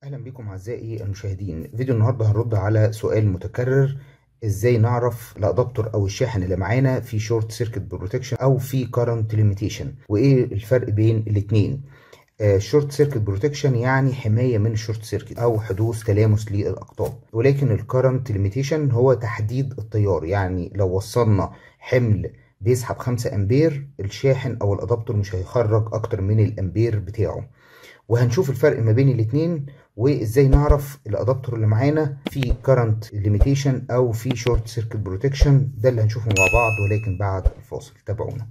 اهلا بكم اعزائي المشاهدين فيديو النهارده هنرد على سؤال متكرر ازاي نعرف الادابتور او الشاحن اللي معانا في شورت سيركت بروتكشن او في كارنت ليميتيشن وايه الفرق بين الاثنين الشورت سيركت بروتكشن يعني حمايه من الشورت سيركت او حدوث تلامس للاقطاب ولكن الكارنت ليميتيشن هو تحديد التيار يعني لو وصلنا حمل بيسحب 5 امبير الشاحن او الادابتور مش هيخرج اكتر من الامبير بتاعه وهنشوف الفرق ما بين الاثنين وازاي نعرف الادابتور اللي معانا في كارنت ليميتيشن او في شورت سيركت بروتكشن ده اللي هنشوفه مع بعض ولكن بعد الفاصل تابعونا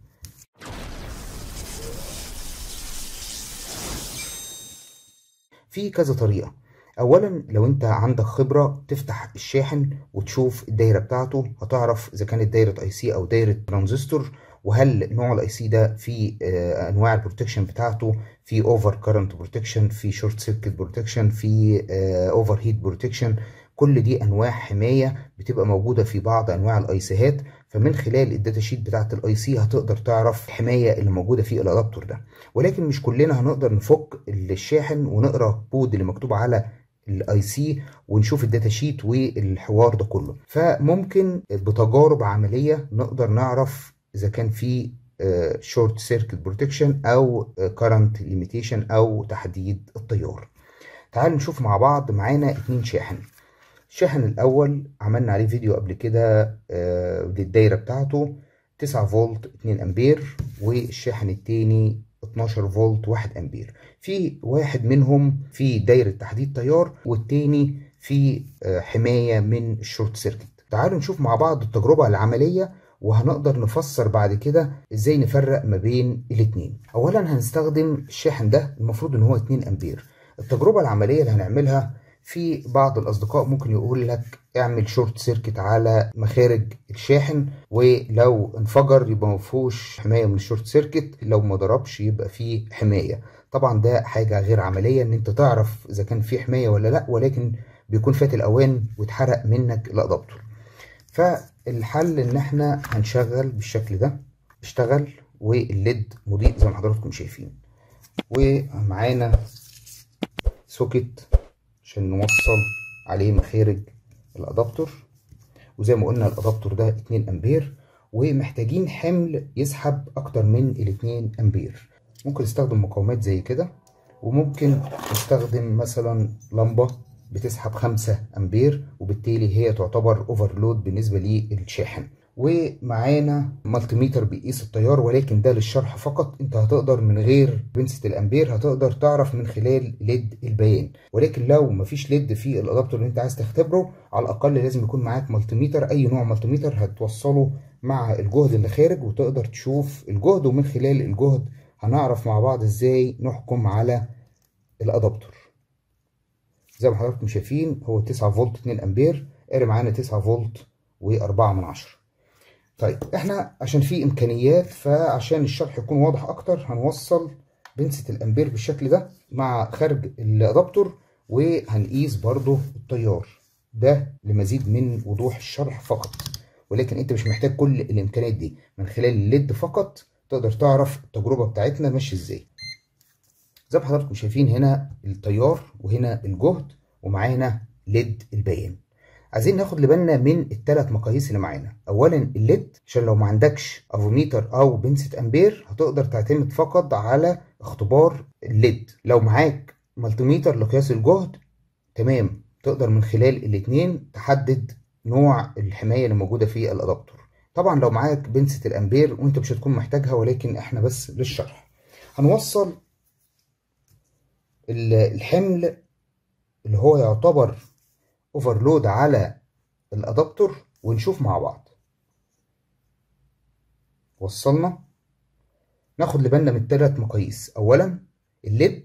في كذا طريقه اولا لو انت عندك خبره تفتح الشاحن وتشوف الدايره بتاعته هتعرف اذا كانت دايره اي سي او دايره ترانزستور وهل نوع الاي سي ده في انواع البروتكشن بتاعته في اوفر كارنت بروتكشن في شورت سيركت بروتكشن في اوفر هيت بروتكشن كل دي انواع حمايه بتبقى موجوده في بعض انواع الاي سيهات فمن خلال الداتا شيت بتاعت الاي سي هتقدر تعرف الحمايه اللي موجوده في الادابتور ده ولكن مش كلنا هنقدر نفك الشاحن ونقرا كود اللي مكتوب على الاي سي ونشوف الداتا شيت والحوار ده كله فممكن بتجارب عمليه نقدر نعرف اذا كان في شورت سيركت بروتكشن او كارنت ليميتيشن او تحديد التيار تعالوا نشوف مع بعض معانا اتنين شاحن الشاحن الاول عملنا عليه فيديو قبل كده للدايره بتاعته 9 فولت 2 امبير والشاحن التاني 12 فولت 1 امبير في واحد منهم في دايره تحديد تيار والتاني في حمايه من الشورت سيركت تعالوا نشوف مع بعض التجربه العمليه وهنقدر نفسر بعد كده ازاي نفرق ما بين الاتنين اولا هنستخدم الشاحن ده المفروض ان هو 2 امبير التجربه العمليه اللي هنعملها في بعض الاصدقاء ممكن يقول لك اعمل شورت سيركت على مخارج الشاحن ولو انفجر يبقى ما فيهوش حمايه من الشورت سيركت لو ما ضربش يبقى فيه حمايه طبعا ده حاجه غير عمليه ان انت تعرف اذا كان فيه حمايه ولا لا ولكن بيكون فات الاوان واتحرق منك الادابتور فالحل ان احنا هنشغل بالشكل ده اشتغل والليد مضيء زي ما حضراتكم شايفين ومعانا سوكت عشان نوصل عليه مخارج الادابتور وزي ما قلنا الادابتور ده 2 امبير ومحتاجين حمل يسحب اكتر من ال 2 امبير ممكن نستخدم مقاومات زي كده وممكن نستخدم مثلا لمبه بتسحب 5 امبير وبالتالي هي تعتبر اوفرلود بالنسبه للشاحن ومعانا مالتيميتر بيقيس التيار ولكن ده للشرح فقط انت هتقدر من غير بنسة الامبير هتقدر تعرف من خلال ليد البيان ولكن لو مفيش ليد في الادابتور اللي انت عايز تختبره على الاقل لازم يكون معاك مالتيميتر اي نوع مالتيميتر هتوصله مع الجهد اللي خارج وتقدر تشوف الجهد ومن خلال الجهد هنعرف مع بعض ازاي نحكم على الادابتور زي ما حضراتكم شايفين هو 9 فولت 2 امبير قاري معانا 9 فولت و4 من عشرة طيب احنا عشان في امكانيات فعشان الشرح يكون واضح اكتر هنوصل بنسة الامبير بالشكل ده مع خارج الادابتور وهنقيس برضو التيار ده لمزيد من وضوح الشرح فقط ولكن انت مش محتاج كل الامكانيات دي من خلال الليد فقط تقدر تعرف التجربة بتاعتنا ماشية ازاي زي ما حضراتكم شايفين هنا التيار وهنا الجهد ومعانا ليد البيان عايزين ناخد لبالنا من الثلاث مقاييس اللي معانا اولا الليد عشان لو ما عندكش افوميتر او بنسة امبير هتقدر تعتمد فقط على اختبار الليد لو معاك مالتيميتر لقياس الجهد تمام تقدر من خلال الاتنين تحدد نوع الحمايه اللي موجوده في الادابتور طبعا لو معاك بنسة الامبير وانت مش هتكون محتاجها ولكن احنا بس للشرح هنوصل الحمل اللي هو يعتبر اوفرلود على الادابتور ونشوف مع بعض وصلنا ناخد لبالنا من ثلاث مقاييس اولا الليد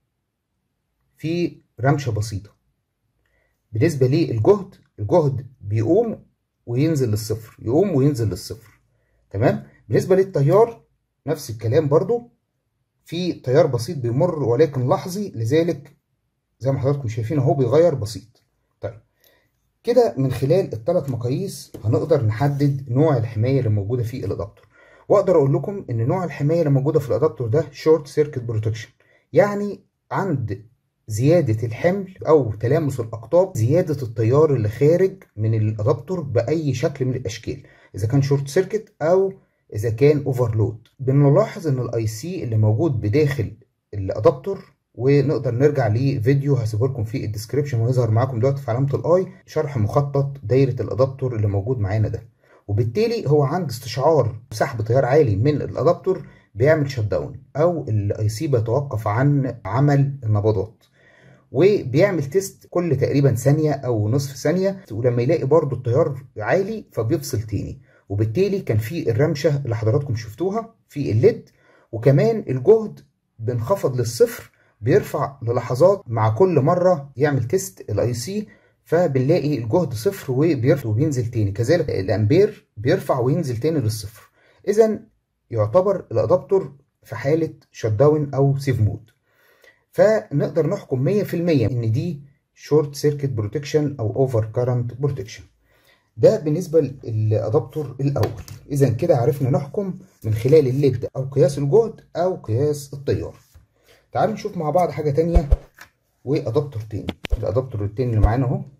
في رمشه بسيطه بالنسبه للجهد الجهد بيقوم وينزل للصفر يقوم وينزل للصفر تمام بالنسبه للتيار نفس الكلام برضو في تيار بسيط بيمر ولكن لحظي لذلك زي ما حضراتكم شايفين اهو بيغير بسيط طيب كده من خلال الثلاث مقاييس هنقدر نحدد نوع الحمايه اللي موجوده في الادابتور واقدر اقول لكم ان نوع الحمايه اللي موجوده في الادابتور ده شورت سيركت بروتكشن يعني عند زيادة الحمل أو تلامس الأقطاب زيادة التيار اللي خارج من الأدابتور بأي شكل من الأشكال إذا كان شورت سيركت أو إذا كان أوفرلود بنلاحظ إن الأي سي اللي موجود بداخل الأدابتور ونقدر نرجع لفيديو هسيبه لكم في الديسكربشن ويظهر معاكم دلوقتي في علامة الآي شرح مخطط دايرة الأدابتور اللي موجود معانا ده وبالتالي هو عند استشعار سحب تيار عالي من الأدابتور بيعمل شت داون او الاي سي بيتوقف عن عمل النبضات وبيعمل تيست كل تقريبا ثانيه او نصف ثانيه ولما يلاقي برضو التيار عالي فبيفصل تاني وبالتالي كان في الرمشه اللي حضراتكم شفتوها في الليد وكمان الجهد بينخفض للصفر بيرفع للحظات مع كل مره يعمل تيست الاي سي فبنلاقي الجهد صفر وبيرفع وبينزل تاني كذلك الامبير بيرفع وينزل تاني للصفر اذا يعتبر الادابتور في حاله شت داون او سيف مود فنقدر نحكم 100% ان دي شورت سيركت بروتكشن او اوفر كارنت بروتكشن ده بالنسبه للادابتور الاول اذا كده عرفنا نحكم من خلال الليد او قياس الجهد او قياس التيار تعالوا نشوف مع بعض حاجه تانية وادابتور تاني الادابتور التاني اللي معانا اهو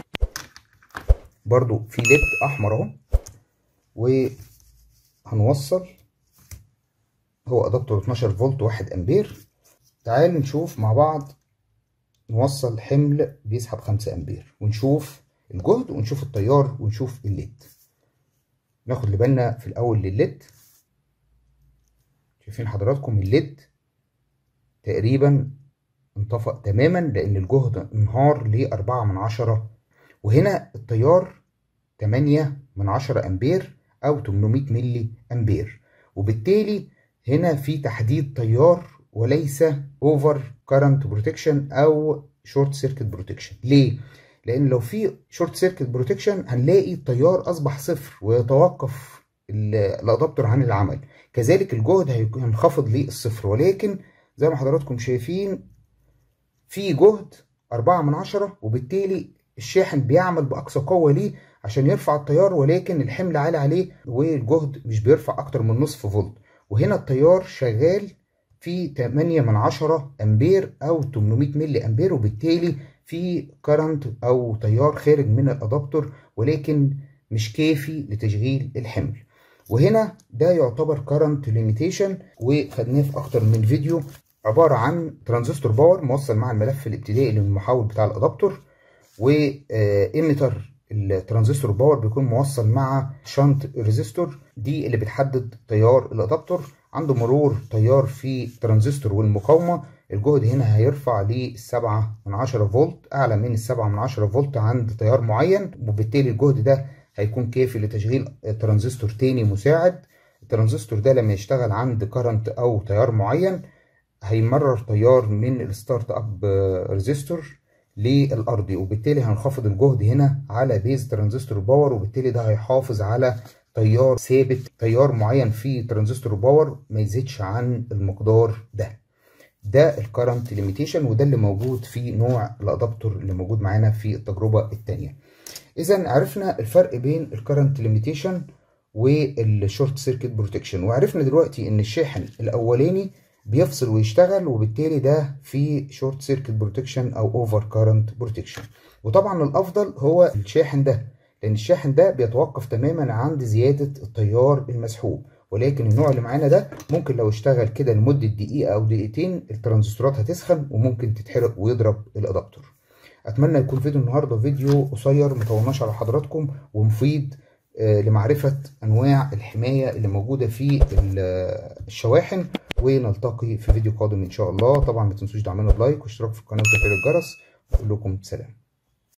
برضو في ليد احمر اهو وهنوصل هو ادابتور 12 فولت 1 امبير تعالوا نشوف مع بعض نوصل حمل بيسحب 5 امبير ونشوف الجهد ونشوف التيار ونشوف الليد ناخد اللي بالنا في الاول للليد شايفين حضراتكم الليد تقريبا انطفأ تماما لان الجهد انهار ل 4 من عشرة وهنا التيار 8 من عشرة امبير او 800 ملي امبير وبالتالي هنا في تحديد تيار وليس اوفر كارنت بروتكشن او شورت سيركت بروتكشن ليه لان لو في شورت سيركت بروتكشن هنلاقي التيار اصبح صفر ويتوقف الادابتور عن العمل كذلك الجهد هينخفض للصفر ولكن زي ما حضراتكم شايفين في جهد أربعة من عشرة وبالتالي الشاحن بيعمل بأقصى قوة ليه عشان يرفع التيار ولكن الحمل عالي عليه والجهد مش بيرفع أكتر من نصف فولت وهنا التيار شغال في 8 من 10 امبير او 800 ملي امبير وبالتالي في كرنت او تيار خارج من الادابتور ولكن مش كافي لتشغيل الحمل وهنا ده يعتبر كرنت ليميتيشن وخدناه في اكتر من فيديو عبارة عن ترانزستور باور موصل مع الملف الابتدائي للمحول بتاع الادابتور وايميتر الترانزستور باور بيكون موصل مع شنط ريزيستور دي اللي بتحدد تيار الادابتور عنده مرور تيار في الترانزستور والمقاومه الجهد هنا هيرفع للسبعة من عشرة فولت أعلى من السبعة من عشرة فولت عند تيار معين وبالتالي الجهد ده هيكون كافي لتشغيل ترانزستور تاني مساعد الترانزستور ده لما يشتغل عند كرنت أو تيار معين هيمرر تيار من الستارت اب ريزيستور للارضي وبالتالي هنخفض الجهد هنا على بيز ترانزستور باور وبالتالي ده هيحافظ على تيار ثابت تيار معين في ترانزستور باور ما يزيدش عن المقدار ده ده الكرنت ليميتيشن وده اللي موجود في نوع الادابتور اللي موجود معانا في التجربه الثانيه اذا عرفنا الفرق بين الكرنت ليميتيشن والشورت سيركت بروتكشن وعرفنا دلوقتي ان الشاحن الاولاني بيفصل ويشتغل وبالتالي ده في شورت سيركت بروتكشن او اوفر كارنت بروتكشن وطبعا الافضل هو الشاحن ده لان الشاحن ده بيتوقف تماما عند زياده التيار المسحوب ولكن النوع اللي معانا ده ممكن لو اشتغل كده لمده دقيقه او دقيقتين الترانزستورات هتسخن وممكن تتحرق ويضرب الادابتور اتمنى يكون فيديو النهارده فيديو قصير مطولناش على حضراتكم ومفيد لمعرفة أنواع الحماية اللي موجودة في الشواحن ونلتقي في فيديو قادم إن شاء الله طبعا ما تنسوش دعمنا بلايك واشتراك في القناة وتفعيل الجرس وأقول لكم سلام